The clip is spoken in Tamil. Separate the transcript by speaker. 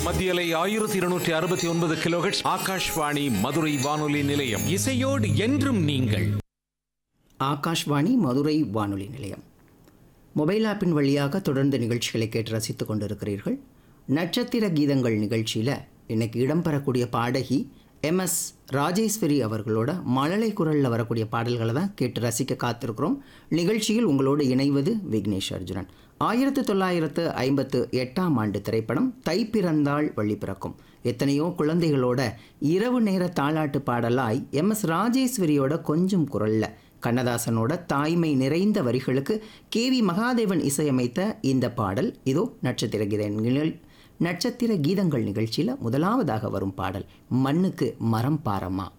Speaker 1: மத்தியலை ஆயிரத்தி இருநூற்றி அறுபத்தி ஒன்பது கிலோஹெட்ஸ் ஆகாஷ்வாணி மதுரை வானொலி நிலையம்
Speaker 2: இசையோடு என்றும் நீங்கள்
Speaker 3: ஆகாஷ்வாணி மதுரை வானொலி நிலையம் மொபைல் ஆப்பின் வழியாக தொடர்ந்து நிகழ்ச்சிகளை கேட்டு ரசித்துக் கொண்டிருக்கிறீர்கள் நட்சத்திர கீதங்கள் நிகழ்ச்சியில் இன்னைக்கு இடம்பெறக்கூடிய பாடகி எம்எஸ் ராஜேஸ்வரி அவர்களோட மழலை குரலில் வரக்கூடிய பாடல்களை தான் கேட்டு ரசிக்க காத்திருக்கிறோம் நிகழ்ச்சியில் உங்களோடு இணைவது விக்னேஷ் அர்ஜுனன் ஆயிரத்து தொள்ளாயிரத்து ஐம்பத்து எட்டாம் ஆண்டு திரைப்படம் தை பிறந்தாள் வழி பிறக்கும் எத்தனையோ குழந்தைகளோட இரவு நேர தாலாட்டு பாடலாய் எம் எஸ் ராஜேஸ்வரியோட கொஞ்சம் குரல்ல கண்ணதாசனோட தாய்மை நிறைந்த வரிகளுக்கு கே வி மகாதேவன் இசையமைத்த இந்த பாடல் இதோ நட்சத்திர கீதங்கள் நட்சத்திர கீதங்கள் நிகழ்ச்சியில் முதலாவதாக வரும் பாடல் மண்ணுக்கு மரம் பாரமா